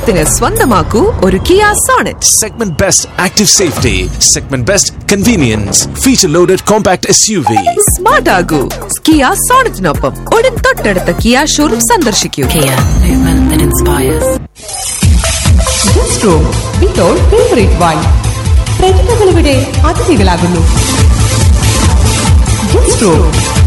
ജീവിതത്തിന് സ്വന്തമാക്കൂ ഒരു Kia Sonet Segment Best Active Safety, Segment Best Convenience, Feature Loaded Compact SUV. Smart ആകൂ Kia സോണറ്റിനൊപ്പം ഉടൻ തൊട്ടടുത്ത കിയ ഷോറൂം സന്ദർശിക്കൂ Kia, movement that inspires. Guest room വിത്തോൾ ഫേവറേറ്റ് വൈൻ പ്രതിഭകൾ ഇവിടെ അതിഥികളാകുന്നു guest room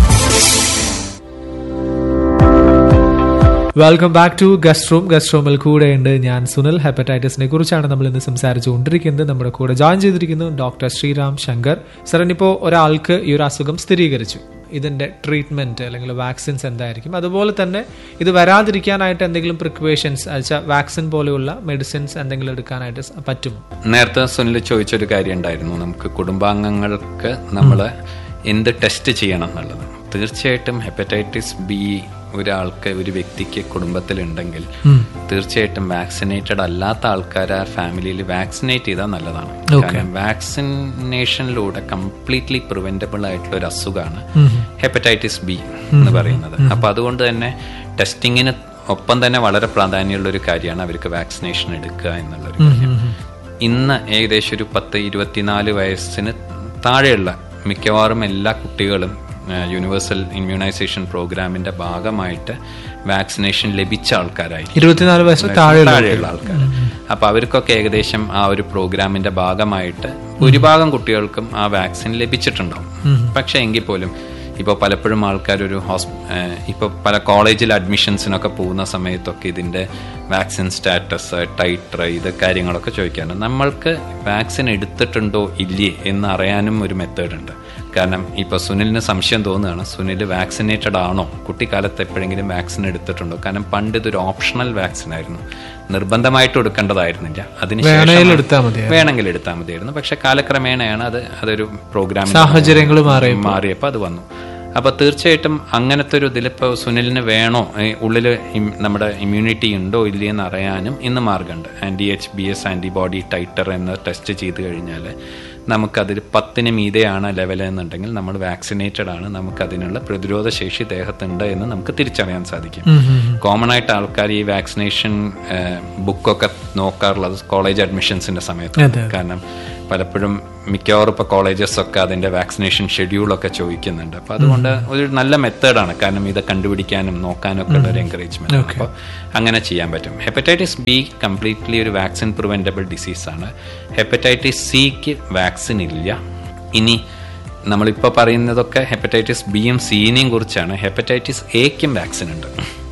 welcome back to guest room guest റൂമിൽ കൂടെയുണ്ട് ഞാൻ സുനിൽ ഹെപ്പറ്റൈറ്റിസിനെ കുറിച്ചാണ് നമ്മൾ ഇന്ന് സംസാരിച്ചുകൊണ്ടിരിക്കുന്നത് നമ്മുടെ കൂടെ ജോയിൻ ചെയ്തിരിക്കുന്നു ഡോക്ടർ ശ്രീറാം ശങ്കർ സർ ഇനിയിപ്പോൾ ഒരാൾക്ക് ഈ ഒരു അസുഖം സ്ഥിരീകരിച്ചു ഇതിന്റെ ട്രീറ്റ്മെന്റ് അല്ലെങ്കിൽ വാക്സിൻസ് എന്തായിരിക്കും അതുപോലെ തന്നെ ഇത് വരാതിരിക്കാനായിട്ട് എന്തെങ്കിലും പ്രിക്വേഷൻസ് അയച്ചാൽ വാക്സിൻ പോലെയുള്ള മെഡിസിൻസ് എന്തെങ്കിലും എടുക്കാനായിട്ട് സ- പറ്റുമോ നേരത്തെ സുനിൽ ചോദിച്ചൊരു കാര്യം ഉണ്ടായിരുന്നു നമുക്ക് കുടുംബാംഗങ്ങൾക്ക് നമ്മൾ എന്ത് ടെസ്റ്റ് ചെയ്യണം എന്നുള്ളത് തീർച്ചയായിട്ടും ഹെപ്പറ്റൈറ്റിസ് ബി ഒരാൾക്ക് ഒരു വ്യക്തിക്ക് കുടുംബത്തിലുണ്ടെങ്കിൽ തീർച്ചയായിട്ടും വാക്സിനേറ്റഡ് അല്ലാത്ത ആൾക്കാർ ആ ഫാമിലിയിൽ വാക്സിനേറ്റ് ചെയ്താൽ നല്ലതാണ് കാരണം വാക്സിനേഷനിലൂടെ കംപ്ലീറ്റ്ലി പ്രിവെന്റബിൾ ആയിട്ടുള്ള ഒരു അസുഖമാണ് ഹെപ്പറ്റൈറ്റിസ് ബി എന്ന് പറയുന്നത് അപ്പൊ അതുകൊണ്ട് തന്നെ ടെസ്റ്റിങ്ങിന് ഒപ്പം തന്നെ വളരെ പ്രാധാന്യമുള്ള ഒരു കാര്യമാണ് അവർക്ക് വാക്സിനേഷൻ എടുക്കുക എന്നുള്ളൊരു കാര്യം ഇന്ന് ഏകദേശം ഒരു പത്ത് ഇരുപത്തിനാല് വയസ്സിന് താഴെയുള്ള മിക്കവാറും എല്ലാ കുട്ടികളും യൂണിവേഴ്സൽ ഇമ്മ്യൂണൈസേഷൻ പ്രോഗ്രാമിന്റെ ഭാഗമായിട്ട് വാക്സിനേഷൻ ലഭിച്ച ആൾക്കാരായിരിക്കും ഇരുപത്തിനാല് വയസ്സ് താഴെയുള്ള താഴെയുള്ള ആൾക്കാർ അപ്പൊ അവർക്കൊക്കെ ഏകദേശം ആ ഒരു പ്രോഗ്രാമിന്റെ ഭാഗമായിട്ട് ഭൂരിഭാഗം കുട്ടികൾക്കും ആ വാക്സിൻ ലഭിച്ചിട്ടുണ്ടാവും പക്ഷെ എങ്കിൽ പോലും ഇപ്പോൾ പലപ്പോഴും ആൾക്കാർ ഒരു ഹോസ് ഇപ്പോൾ പല കോളേജിൽ അഡ്മിഷൻസിനൊക്കെ പോകുന്ന സമയത്തൊക്കെ ഇതിന്റെ വാക്സിൻ സ്റ്റാറ്റസ് ടൈറ്റർ ഇത് കാര്യങ്ങളൊക്കെ ചോദിക്കാറുണ്ട് നമ്മൾക്ക് വാക്സിൻ എടുത്തിട്ടുണ്ടോ ഇല്ലേ എന്ന് അറിയാനും ഒരു മെത്തേഡ് ഉണ്ട് കാരണം ഇപ്പോൾ സുനിലിന് സംശയം തോന്നുകയാണ് സുനിൽ വാക്സിനേറ്റഡ് ആണോ കുട്ടിക്കാലത്ത് എപ്പോഴെങ്കിലും വാക്സിൻ എടുത്തിട്ടുണ്ടോ കാരണം പണ്ട് ഇതൊരു ഓപ്ഷണൽ വാക്സിൻ ആയിരുന്നു നിർബന്ധമായിട്ട് എടുക്കേണ്ടതായിരുന്നില്ല വേണമെങ്കിൽ എടുത്താൽ മതിയായിരുന്നു. വേണമെങ്കിൽ എടുത്താൽ മതിയായിരുന്നു പക്ഷെ കാലക്രമേണയാണ് അത് അതൊരു പ്രോഗ്രാം സാഹചര്യങ്ങൾ മാറി മാറിയപ്പോൾ അത് വന്നു അപ്പൊ തീർച്ചയായിട്ടും അങ്ങനത്തെ ഒരു ഇതിലിപ്പോ സുനിലിന് വേണോ ഏ, ഉള്ളില് ഇം- നമ്മുടെ ഇമ്മ്യൂണിറ്റി ഉണ്ടോ ഇല്ലേ എന്ന് അറിയാനും ഇന്ന് മാർഗമുണ്ട് anti H B S antibody titre എന്ന് ടെസ്റ്റ് ചെയ്ത് കഴിഞ്ഞാൽ നമുക്കതിൽ പത്തിന് മീതെയാണ് ലെവൽ എന്നുണ്ടെങ്കിൽ നമ്മൾ വാക്സിനേറ്റഡ് ആണ് നമുക്ക് അതിനുള്ള പ്രതിരോധ ശേഷി ദേഹത്തുണ്ട് എന്ന് നമുക്ക് തിരിച്ചറിയാൻ സാധിക്കും കോമൺ ആയിട്ട് ആൾക്കാർ ഈ വാക്സിനേഷൻ ബുക്കൊക്കെ നോക്കാറുള്ളത് കോളേജ് അഡ്മിഷൻസിന്റെ സമയത്ത് കാരണം പലപ്പോഴും മിക്കവാറും ഇപ്പൊ കോളേജസ് ഒക്കെ അതിന്റെ വാക്സിനേഷൻ ഷെഡ്യൂളൊക്കെ ചോദിക്കുന്നുണ്ട് അപ്പൊ അതുകൊണ്ട് ഒരു നല്ല മെത്തേഡാണ് കാരണം ഇത് കണ്ടുപിടിക്കാനും നോക്കാനും ഒക്കെ ഉള്ള ഒരു എൻകറേജ്മെന്റ് അപ്പോൾ അങ്ങനെ ചെയ്യാൻ പറ്റും ഹെപ്പറ്റൈറ്റിസ് ബി കംപ്ലീറ്റ്ലി ഒരു വാക്സിൻ പ്രിവെന്റബിൾ ഡിസീസ് ആണ് ഹെപ്പറ്റൈറ്റിസ് സിക്ക് വാക്സിൻ ഇല്ല ഇനി നമ്മളിപ്പോൾ പറയുന്നതൊക്കെ ഹെപ്പറ്റൈറ്റിസ് ബിയും സിനെയും കുറിച്ചാണ് ഹെപ്പറ്റൈറ്റിസ് എക്കും വാക്സിൻ ഉണ്ട്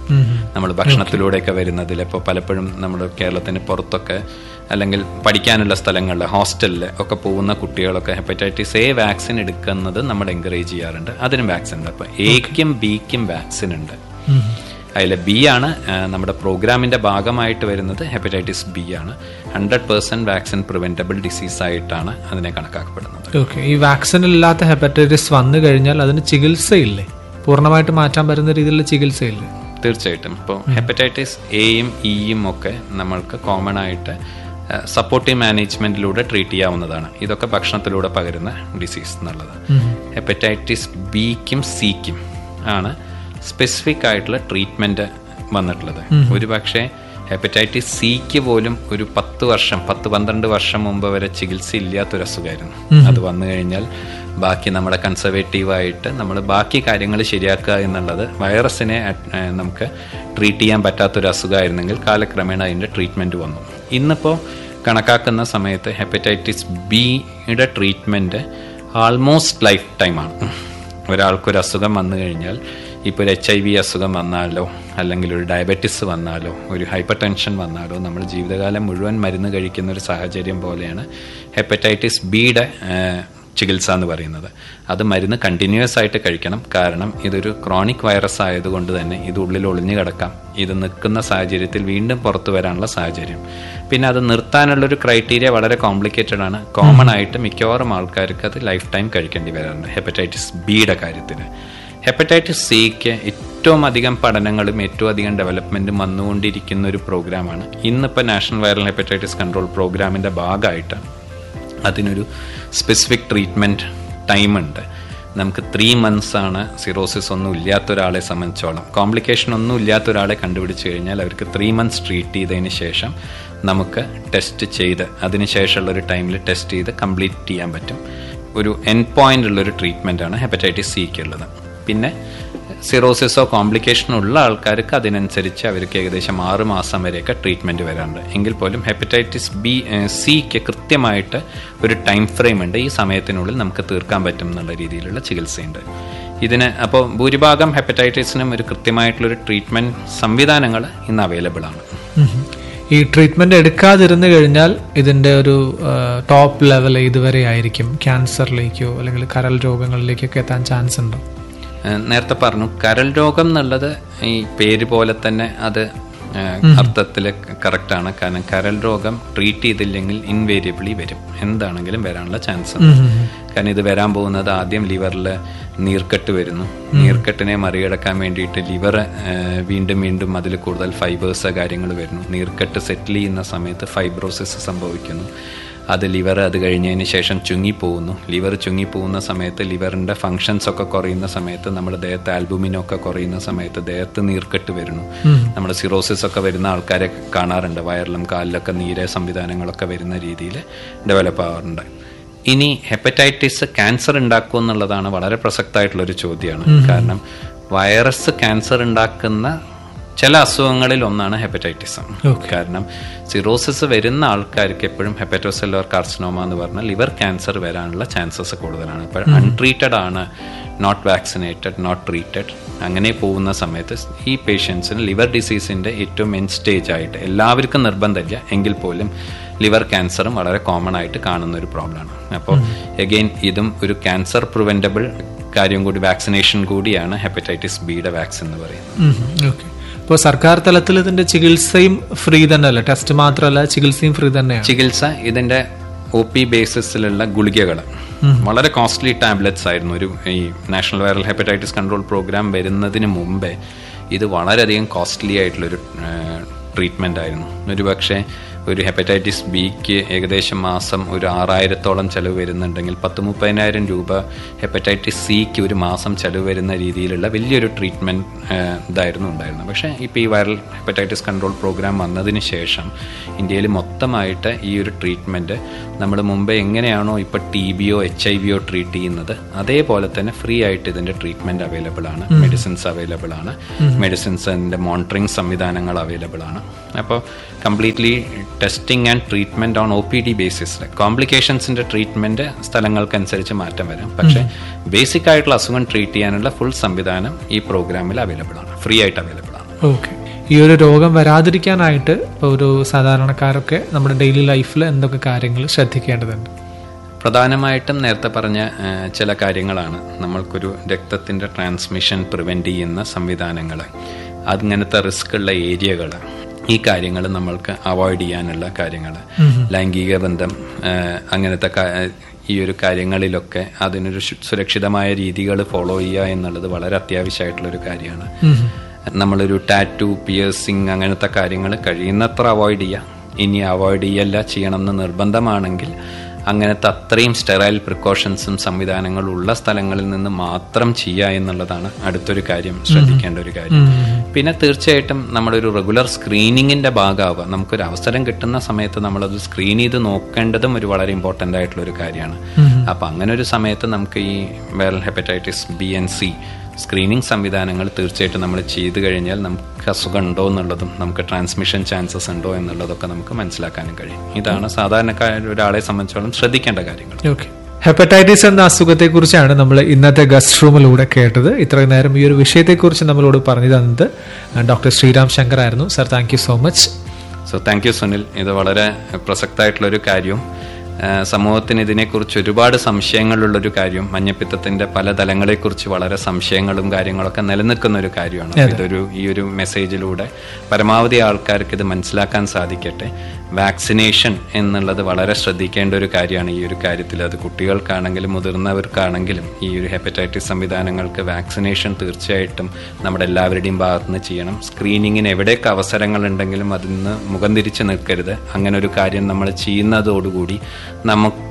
നമ്മൾ ഭക്ഷണത്തിലൂടെയൊക്കെ വരുന്നതിൽ ഇപ്പോൾ പലപ്പോഴും നമ്മൾ കേരളത്തിന് പുറത്തൊക്കെ അല്ലെങ്കിൽ പഠിക്കാനുള്ള സ്ഥലങ്ങളിൽ ഹോസ്റ്റലിൽ ഒക്കെ പോകുന്ന കുട്ടികളൊക്കെ ഹെപ്പറ്റൈറ്റിസ് എ വാക്സിൻ എടുക്കുന്നത് നമ്മൾ എൻകറേജ് ചെയ്യാറുണ്ട് അതിനും വാക്സിൻ ഉണ്ട് അപ്പോൾ എക്കും ബിക്കും വാക്സിൻ ഉണ്ട് അതിൽ ബി ആണ് ആ, നമ്മുടെ പ്രോഗ്രാമിന്റെ ഭാഗമായിട്ട് വരുന്നത് ഹെപ്പറ്റൈറ്റിസ് ബി ആണ് hundred percent vaccine preventable disease ആയിട്ടാണ് അതിനെ കണക്കാക്കപ്പെടുന്നത് ഓക്കെ ഈ വാക്സിൻ ഇല്ലാത്ത ഹെപ്പറ്റൈറ്റിസ് വന്നു കഴിഞ്ഞാൽ അതിന് ചികിത്സയില്ലേ പൂർണ്ണമായിട്ട് മാറ്റാൻ പറ്റുന്ന രീതിയിലുള്ള ചികിത്സയില്ലേ തീർച്ചയായിട്ടും ഇപ്പോൾ ഹെപ്പറ്റൈറ്റിസ് എയും ഇയും ഒക്കെ നമ്മൾക്ക് കോമൺ ആയിട്ട് സപ്പോർട്ടീവ് മാനേജ്മെന്റിലൂടെ ട്രീറ്റ് ചെയ്യാവുന്നതാണ് ഇതൊക്കെ ഭക്ഷണത്തിലൂടെ പകരുന്ന ഡിസീസ് എന്നുള്ളത് ഹെപ്പറ്റൈറ്റിസ് ബിക്കും സിക്കും ആണ് സ്പെസിഫിക് ആയിട്ടുള്ള ട്രീറ്റ്മെന്റ് വന്നിട്ടുള്ളത് ഒരു പക്ഷേ ഹെപ്പറ്റൈറ്റിസ് സിക്ക് പോലും ഒരു പത്ത് വർഷം പത്ത് പന്ത്രണ്ട് വർഷം മുമ്പ് വരെ ചികിത്സ ഇല്ലാത്തൊരു അസുഖമായിരുന്നു അത് വന്നു കഴിഞ്ഞാൽ ബാക്കി നമ്മുടെ കൺസർവേറ്റീവായിട്ട് നമ്മൾ ബാക്കി കാര്യങ്ങൾ ശരിയാക്കുക എന്നുള്ളത് വൈറസിനെ at- ഏഹ് നമുക്ക് ട്രീറ്റ് ചെയ്യാൻ പറ്റാത്തൊരു അസുഖമായിരുന്നെങ്കിൽ കാലക്രമേണ അതിൻ്റെ ട്രീറ്റ്മെൻറ്റ് വന്നു ഇന്നിപ്പോൾ കണക്കാക്കുന്ന സമയത്ത് ഹെപ്പറ്റൈറ്റിസ് ബിയുടെ ട്രീറ്റ്മെൻറ്റ് ആൾമോസ്റ്റ് ലൈഫ് ടൈമാണ് ഒരാൾക്കൊരു അസുഖം വന്നു കഴിഞ്ഞാൽ ഇപ്പോൾ ഒരു എച്ച് ഐ വി അസുഖം വന്നാലോ അല്ലെങ്കിൽ ഒരു ഡയബറ്റിസ് വന്നാലോ ഒരു ഹൈപ്പർ ടെൻഷൻ വന്നാലോ നമ്മൾ ജീവിതകാലം മുഴുവൻ മരുന്ന് കഴിക്കുന്ന ഒരു സാഹചര്യം പോലെയാണ് ഹെപ്പറ്റൈറ്റിസ് ബിയുടെ ചികിത്സ എന്ന് പറയുന്നത് അത് മരുന്ന് കണ്ടിന്യൂസ് ആയിട്ട് കഴിക്കണം കാരണം ഇതൊരു ക്രോണിക് വൈറസ് ആയതുകൊണ്ട് തന്നെ ഇത് ഉള്ളിൽ ഒളിഞ്ഞു കിടക്കാം ഇത് നിൽക്കുന്ന സാഹചര്യത്തിൽ വീണ്ടും പുറത്തു വരാനുള്ള സാഹചര്യം പിന്നെ അത് നിർത്താനുള്ളൊരു ക്രൈറ്റീരിയ വളരെ കോംപ്ലിക്കേറ്റഡ് ആണ് കോമൺ ആയിട്ട് മിക്കവാറും ആൾക്കാർക്ക് അത് ലൈഫ് ടൈം കഴിക്കേണ്ടി വരാറുണ്ട് ഹെപ്പറ്റൈറ്റിസ് ബിയുടെ കാര്യത്തിൽ ഹെപ്പറ്റൈറ്റിസ് സിക്ക് ഏറ്റവും അധികം പഠനങ്ങളും ഏറ്റവും അധികം ഡെവലപ്മെന്റും വന്നുകൊണ്ടിരിക്കുന്ന ഒരു പ്രോഗ്രാമാണ് ഇന്നിപ്പോൾ നാഷണൽ വൈറൽ ഹെപ്പറ്റൈറ്റിസ് കൺട്രോൾ പ്രോഗ്രാമിന്റെ ഭാഗമായിട്ട് അതിനൊരു സ്പെസിഫിക് ട്രീറ്റ്മെന്റ് ടൈം ഉണ്ട് നമുക്ക് ത്രീ മന്ത്സ് ആണ് സിറോസിസ് ഒന്നും ഇല്ലാത്ത ഒരാളെ സംബന്ധിച്ചോളം കോംപ്ലിക്കേഷൻ ഒന്നും ഇല്ലാത്ത ഒരാളെ കണ്ടുപിടിച്ച് കഴിഞ്ഞാൽ അവർക്ക് ത്രീ മന്ത്സ് ട്രീറ്റ് ചെയ്തതിന് ശേഷം നമുക്ക് ടെസ്റ്റ് ചെയ്ത് അതിനുശേഷമുള്ള ഒരു ടൈമിൽ ടെസ്റ്റ് ചെയ്ത് കംപ്ലീറ്റ് ചെയ്യാൻ പറ്റും ഒരു എൻ പോയിന്റ് ഉള്ളൊരു ട്രീറ്റ്മെൻ്റ് ആണ് ഹെപ്പറ്റൈറ്റിസ് സിക്ക് ഉള്ളത് പിന്നെ സിറോസിസോ കോംപ്ലിക്കേഷനോ ഉള്ള ആൾക്കാർക്ക് അതിനനുസരിച്ച് അവർക്ക് ഏകദേശം ആറ് മാസം വരെയൊക്കെ ട്രീറ്റ്മെൻറ്റ് വരാറുണ്ട് എങ്കിൽ പോലും ഹെപ്പറ്റൈറ്റിസ് ബി സിക്ക് കൃത്യമായിട്ട് ഒരു ടൈം ഫ്രെയിം ഉണ്ട് ഈ സമയത്തിനുള്ളിൽ നമുക്ക് തീർക്കാൻ പറ്റും എന്നുള്ള രീതിയിലുള്ള ചികിത്സയുണ്ട് ഇതിന് അപ്പോൾ ഭൂരിഭാഗം ഹെപ്പറ്റൈറ്റിസിനും ഒരു കൃത്യമായിട്ടുള്ളൊരു ട്രീറ്റ്മെൻറ്റ് സംവിധാനങ്ങൾ ഇന്ന് അവൈലബിൾ ആണ് ഈ ട്രീറ്റ്മെന്റ് എടുക്കാതിരുന്നു കഴിഞ്ഞാൽ ഇതിന്റെ ഒരു ടോപ്പ് ലെവൽ ഇതുവരെ ആയിരിക്കും ക്യാൻസറിലേക്കോ അല്ലെങ്കിൽ കരൾ രോഗങ്ങളിലേക്കൊക്കെ എത്താൻ ചാൻസ് ഉണ്ടോ ഏഹ് നേരത്തെ പറഞ്ഞു കരൾ രോഗം എന്നുള്ളത് ഈ പേര് പോലെ തന്നെ അത് അർത്ഥത്തിൽ കറക്റ്റ് ആണ് കാരണം കരൾ രോഗം ട്രീറ്റ് ചെയ്തില്ലെങ്കിൽ ഇൻവേരിയബിളി വരും എന്താണെങ്കിലും വരാനുള്ള ചാൻസ് ഉണ്ട് കാരണം ഇത് വരാൻ പോകുന്നത് ആദ്യം ലിവറിൽ നീർക്കെട്ട് വരുന്നു നീർക്കെട്ടിനെ മറികടക്കാൻ വേണ്ടിയിട്ട് ലിവർ വീണ്ടും വീണ്ടും അതിൽ കൂടുതൽ ഫൈബേഴ്സ് കാര്യങ്ങൾ വരുന്നു നീർക്കെട്ട് സെറ്റിൽ ചെയ്യുന്ന സമയത്ത് ഫൈബ്രോസിസ് സംഭവിക്കുന്നു അത് ലിവർ അത് കഴിഞ്ഞതിന് ശേഷം ചുങ്ങിപ്പോകുന്നു ലിവർ ചുങ്ങിപ്പോകുന്ന സമയത്ത് ലിവറിന്റെ ഫങ്ഷൻസ് ഒക്കെ കുറയുന്ന സമയത്ത് നമ്മുടെ ദേഹത്ത് ആൽബുമിനൊക്കെ കുറയുന്ന സമയത്ത് ദേഹത്ത് നീർക്കെട്ട് വരുന്നു നമ്മുടെ സിറോസിസ് ഒക്കെ വരുന്ന ആൾക്കാരെ കാണാറുണ്ട് വയറിലും കാലിലൊക്കെ നീരെ സംവിധാനങ്ങളൊക്കെ വരുന്ന രീതിയിൽ ഡെവലപ്പ് ആവാറുണ്ട് ഇനി ഹെപ്പറ്റൈറ്റിസ് ക്യാൻസർ ഉണ്ടാക്കുമോ എന്നുള്ളതാണ് വളരെ പ്രസക്തമായിട്ടുള്ള ഒരു ചോദ്യമാണ് കാരണം വൈറസ് ക്യാൻസർ ഉണ്ടാക്കുന്ന ചില അസുഖങ്ങളിൽ ഒന്നാണ് ഹെപ്പറ്റൈറ്റിസ് കാരണം സിറോസിസ് വരുന്ന ആൾക്കാർക്ക് എപ്പോഴും ഹെപ്പറ്റോസെല്ലുവർ കാർസിനോമ എന്ന് പറഞ്ഞാൽ ലിവർ ക്യാൻസർ വരാനുള്ള ചാൻസസ് കൂടുതലാണ് ഇപ്പോൾ അൺട്രീറ്റഡ് ആണ് നോട്ട് വാക്സിനേറ്റഡ് നോട്ട് ട്രീറ്റഡ് അങ്ങനെ പോകുന്ന സമയത്ത് ഈ പേഷ്യൻസിന് ലിവർ ഡിസീസിന്റെ ഏറ്റവും എൻ സ്റ്റേജ് ആയിട്ട് എല്ലാവർക്കും നിർബന്ധമില്ല എങ്കിൽ പോലും ലിവർ ക്യാൻസറും വളരെ കോമൺ ആയിട്ട് കാണുന്ന ഒരു പ്രോബ്ലമാണ് അപ്പോൾ എഗെയിൻ ഇതും ഒരു ക്യാൻസർ പ്രിവെന്റബിൾ കാര്യം കൂടി വാക്സിനേഷൻ കൂടിയാണ് ഹെപ്പറ്റൈറ്റിസ് ബിയുടെ വാക്സിൻ എന്ന് പറയുന്നത് ഓക്കെ ഇപ്പോൾ സർക്കാർ തലത്തിൽ ഇതിന്റെ ചികിത്സയും ഫ്രീ തന്നെയല്ല ടെസ്റ്റ് മാത്രമല്ല ചികിത്സയും ഫ്രീ തന്നെയാണ് ചികിത്സ ഇതിന്റെ ഒ പി ബേസിസിലുള്ള ഗുളികകൾ വളരെ കോസ്റ്റ്ലി ടാബ്ലറ്റ്സ് ആയിരുന്നു ഒരു ഈ national viral hepatitis control program വരുന്നതിന് മുമ്പേ ഇത് വളരെയധികം കോസ്റ്റ്ലി ആയിട്ടുള്ളൊരു ട്രീറ്റ്മെന്റ് ആയിരുന്നു ഒരു പക്ഷേ ഒരു ഹെപ്പറ്റൈറ്റിസ് ബിക്ക് ഏകദേശം മാസം ഒരു ആറായിരത്തോളം ചെലവ് വരുന്നുണ്ടെങ്കിൽ പത്ത് മുപ്പതിനായിരം രൂപ ഹെപ്പറ്റൈറ്റിസ് സിക്ക് ഒരു മാസം ചെലവ് വരുന്ന രീതിയിലുള്ള വലിയൊരു ട്രീറ്റ്മെന്റ് ഇതായിരുന്നു ഉണ്ടായിരുന്നത് പക്ഷേ ഇപ്പോൾ ഈ വൈറൽ ഹെപ്പറ്റൈറ്റിസ് കൺട്രോൾ പ്രോഗ്രാം വന്നതിന് ശേഷം ഇന്ത്യയിൽ മൊത്തമായിട്ട് ഈ ഒരു ട്രീറ്റ്മെന്റ് നമ്മൾ മുമ്പേ എങ്ങനെയാണോ ഇപ്പോൾ ടി ബിയോ എച്ച് ഐ വിയോ ട്രീറ്റ് ചെയ്യുന്നത് അതേപോലെ തന്നെ ഫ്രീ ആയിട്ട് ഇതിന്റെ ട്രീറ്റ്മെന്റ് അവൈലബിൾ ആണ് മെഡിസിൻസ് അവൈലബിൾ ആണ് മെഡിസിൻസിന്റെ മോണിറ്ററിംഗ് സംവിധാനങ്ങൾ അവൈലബിൾ ആണ് അപ്പോൾ completely testing and treatment on O P D ബേസിസിൽ കോംപ്ലിക്കേഷൻസിന്റെ ട്രീറ്റ്മെന്റ് സ്ഥലങ്ങൾക്കനുസരിച്ച് മാറ്റം വരാം പക്ഷേ ബേസിക് ആയിട്ടുള്ള അസുഖം ട്രീറ്റ് ചെയ്യാനുള്ള ഫുൾ സംവിധാനം ഈ പ്രോഗ്രാമിൽ അവൈലബിൾ ആണ് ഫ്രീ ആയിട്ട് അവൈലബിൾ ആണ് ഓക്കെ ഈ ഒരു രോഗം വരാതിരിക്കാനായിട്ട് ഇപ്പോൾ ഒരു സാധാരണക്കാരൊക്കെ നമ്മുടെ ഡെയിലി ലൈഫിൽ എന്തൊക്കെ കാര്യങ്ങൾ ശ്രദ്ധിക്കേണ്ടതുണ്ട് പ്രധാനമായിട്ടും നേരത്തെ പറഞ്ഞ ആ, ചില കാര്യങ്ങളാണ് നമ്മൾക്കൊരു രക്തത്തിന്റെ ട്രാൻസ്മിഷൻ പ്രിവെന്റ് ചെയ്യുന്ന സംവിധാനങ്ങൾ അങ്ങനത്തെ റിസ്ക് ഉള്ള ഏരിയകൾ ഈ കാര്യങ്ങൾ നമ്മൾക്ക് അവോയ്ഡ് ചെയ്യാനുള്ള കാര്യങ്ങൾ ലൈംഗിക ബന്ധം ആ, അങ്ങനത്തെ കാ- ഈ ഒരു കാര്യങ്ങളിലൊക്കെ അതിനൊരു ശു- സുരക്ഷിതമായ രീതികൾ ഫോളോ ചെയ്യുക എന്നുള്ളത് വളരെ അത്യാവശ്യമായിട്ടുള്ള ഒരു കാര്യമാണ് നമ്മളൊരു ടാറ്റു പിയേഴ്സിങ് അങ്ങനത്തെ കാര്യങ്ങൾ കഴിയുന്നത്ര അവോയ്ഡ് ചെയ്യുക ഇനി അവോയ്ഡ് ചെയ്യല്ല ചെയ്യണമെന്ന് നിർബന്ധമാണെങ്കിൽ അങ്ങനത്തെ അത്രയും സ്റ്റെറൈൽ പ്രിക്കോഷൻസും സംവിധാനങ്ങളും ഉള്ള സ്ഥലങ്ങളിൽ നിന്ന് മാത്രം ചെയ്യുക എന്നുള്ളതാണ് അടുത്തൊരു കാര്യം ശ്രദ്ധിക്കേണ്ട ഒരു കാര്യം പിന്നെ തീർച്ചയായിട്ടും നമ്മളൊരു റെഗുലർ സ്ക്രീനിങ്ങിന്റെ ഭാഗമാവുക നമുക്കൊരു അവസരം കിട്ടുന്ന സമയത്ത് നമ്മളത് സ്ക്രീൻ ചെയ്ത് നോക്കേണ്ടതും ഒരു വളരെ ഇമ്പോർട്ടന്റ് ആയിട്ടുള്ള ഒരു കാര്യമാണ് അപ്പൊ അങ്ങനെ ഒരു സമയത്ത് നമുക്ക് ഈ viral hepatitis B and C screening സംവിധാനങ്ങൾ തീർച്ചയായിട്ടും നമ്മൾ ചെയ്തു കഴിഞ്ഞാൽ നമുക്ക് അസുഖം ഉണ്ടോ എന്നുള്ളതും നമുക്ക് ട്രാൻസ്മിഷൻ ചാൻസസ് ഉണ്ടോ എന്നുള്ളതൊക്കെ നമുക്ക് മനസ്സിലാക്കാനും കഴിയും ഇതാണ് സാധാരണക്കാര ഒരാളെ സംബന്ധിച്ചോളം ശ്രദ്ധിക്കേണ്ട കാര്യങ്ങൾ ഓക്കെ ഹെപ്പറ്റൈറ്റിസ് എന്ന അസുഖത്തെക്കുറിച്ചാണ് നമ്മൾ ഇന്നത്തെ ഗസ്റ്റ് റൂമിലൂടെ കേട്ടത് ഇത്രയും നേരം ഈ ഒരു വിഷയത്തെക്കുറിച്ച് നമ്മളോട് പറഞ്ഞു തന്നത് ഡോക്ടർ ശ്രീരാം ശങ്കർ ആയിരുന്നു sir thank you so much so thank you Sunil ഇത് വളരെ പ്രസക്തമായിട്ടുള്ള ഒരു കാര്യവും ആ, സമൂഹത്തിന് ഇതിനെക്കുറിച്ച് ഒരുപാട് സംശയങ്ങളുള്ളൊരു കാര്യം മഞ്ഞപ്പിത്തത്തിന്റെ പല തലങ്ങളെക്കുറിച്ച് വളരെ സംശയങ്ങളും കാര്യങ്ങളൊക്കെ നിലനിൽക്കുന്ന ഒരു കാര്യമാണ് അപ്പൊ ഇതൊരു ഈ ഒരു മെസ്സേജിലൂടെ പരമാവധി ആൾക്കാർക്ക് ഇത് മനസ്സിലാക്കാൻ സാധിക്കട്ടെ വാക്സിനേഷൻ എന്നുള്ളത് വളരെ ശ്രദ്ധിക്കേണ്ട ഒരു കാര്യമാണ് ഈ ഒരു കാര്യത്തിൽ അത് കുട്ടികൾക്കാണെങ്കിലും മുതിർന്നവർക്കാണെങ്കിലും ഈ ഒരു ഹെപ്പറ്റൈറ്റിസ് സംവിധാനങ്ങൾക്ക് വാക്സിനേഷൻ തീർച്ചയായിട്ടും നമ്മുടെ എല്ലാവരുടെയും ഭാഗത്ത് നിന്ന് ചെയ്യണം സ്ക്രീനിങ്ങിന് എവിടെയൊക്കെ അവസരങ്ങൾ ഉണ്ടെങ്കിലും അതിൽ നിന്ന് മുഖം തിരിച്ച് നിൽക്കരുത് അങ്ങനെ ഒരു കാര്യം നമ്മൾ ചെയ്യുന്നതോടുകൂടി നമുക്ക്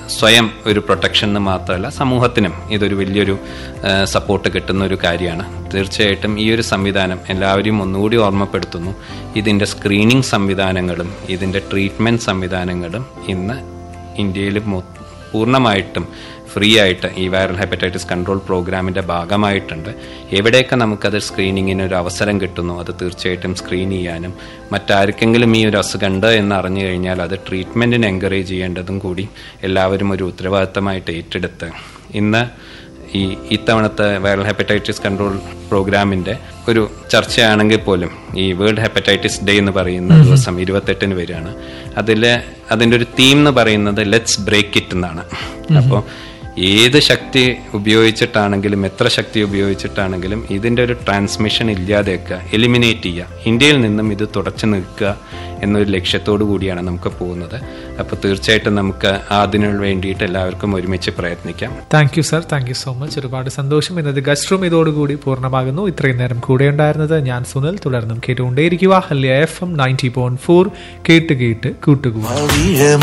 സ്വയം ഒരു പ്രൊട്ടക്ഷൻ എന്ന് മാത്രമല്ല സമൂഹത്തിനും ഇതൊരു വലിയൊരു സപ്പോർട്ട് കിട്ടുന്ന ഒരു കാര്യമാണ് തീർച്ചയായിട്ടും ഈ ഒരു സംവിധാനം എല്ലാവരെയും ഒന്നുകൂടി ഓർമ്മപ്പെടുത്തുന്നു ഇതിൻ്റെ സ്ക്രീനിങ് സംവിധാനങ്ങളും ഇതിൻ്റെ ട്രീറ്റ്മെൻറ്റ് സംവിധാനങ്ങളും ഇന്ന് ഇന്ത്യയിൽ മൊ- പൂർണ്ണമായിട്ടും ഫ്രീ ആയിട്ട് ഈ വൈറൽ ഹെപ്പറ്റൈറ്റിസ് കൺട്രോൾ പ്രോഗ്രാമിന്റെ ഭാഗമായിട്ടുണ്ട് എവിടെയൊക്കെ നമുക്കത് സ്ക്രീനിങ്ങിന് ഒരു അവസരം കിട്ടുന്നു അത് തീർച്ചയായിട്ടും സ്ക്രീൻ ചെയ്യാനും മറ്റാർക്കെങ്കിലും ഈ ഒരു അസുഖം ഉണ്ട് എന്ന് അറിഞ്ഞു കഴിഞ്ഞാൽ അത് ട്രീറ്റ്മെന്റിന് എൻകറേജ് ചെയ്യേണ്ടതും കൂടി എല്ലാവരും ഒരു ഉത്തരവാദിത്തമായിട്ട് ഏറ്റെടുത്ത് ഇന്ന് ഈ ഇത്തവണത്തെ വൈറൽ ഹെപ്പറ്റൈറ്റിസ് കൺട്രോൾ പ്രോഗ്രാമിന്റെ ഒരു ചർച്ചയാണെങ്കിൽ പോലും ഈ വേൾഡ് ഹെപ്പറ്റൈറ്റിസ് ഡേ എന്ന് പറയുന്ന ദിവസം ഇരുപത്തെട്ടിന് വരികയാണ് അതിൽ അതിന്റെ ഒരു തീം എന്ന് പറയുന്നത് ലെറ്റ്സ് ബ്രേക്ക് ഇറ്റ് എന്നാണ് അപ്പോൾ ഏത് ശക്തി ഉപയോഗിച്ചിട്ടാണെങ്കിലും എത്ര ശക്തി ഉപയോഗിച്ചിട്ടാണെങ്കിലും ഇതിന്റെ ഒരു ട്രാൻസ്മിഷൻ ഇല്ലാതെയൊക്കെ എലിമിനേറ്റ് ചെയ്യുക ഇന്ത്യയിൽ നിന്നും ഇത് തുടച്ചു നിൽക്കുക എന്നൊരു ലക്ഷ്യത്തോടു കൂടിയാണ് നമുക്ക് പോകുന്നത് അപ്പോൾ തീർച്ചയായിട്ടും നമുക്ക് അതിനു വേണ്ടിയിട്ട് എല്ലാവർക്കും ഒരുമിച്ച് പ്രയത്നിക്കാം thank you sir thank you so much ഒരുപാട് സന്തോഷം ഇന്നത്തെ ഗസ്റ്റ് റൂം ഇതോടുകൂടി പൂർണ്ണമാകുന്നു ഇത്രയും നേരം കൂടെ ഉണ്ടായിരുന്നത് ഞാൻ സുനിൽ തുടർന്നും കേട്ടുകൊണ്ടേയിരിക്കുക ഹല്യ F M ninety point four കേട്ട് കേട്ട് കൂട്ടുകൂടി മറിയം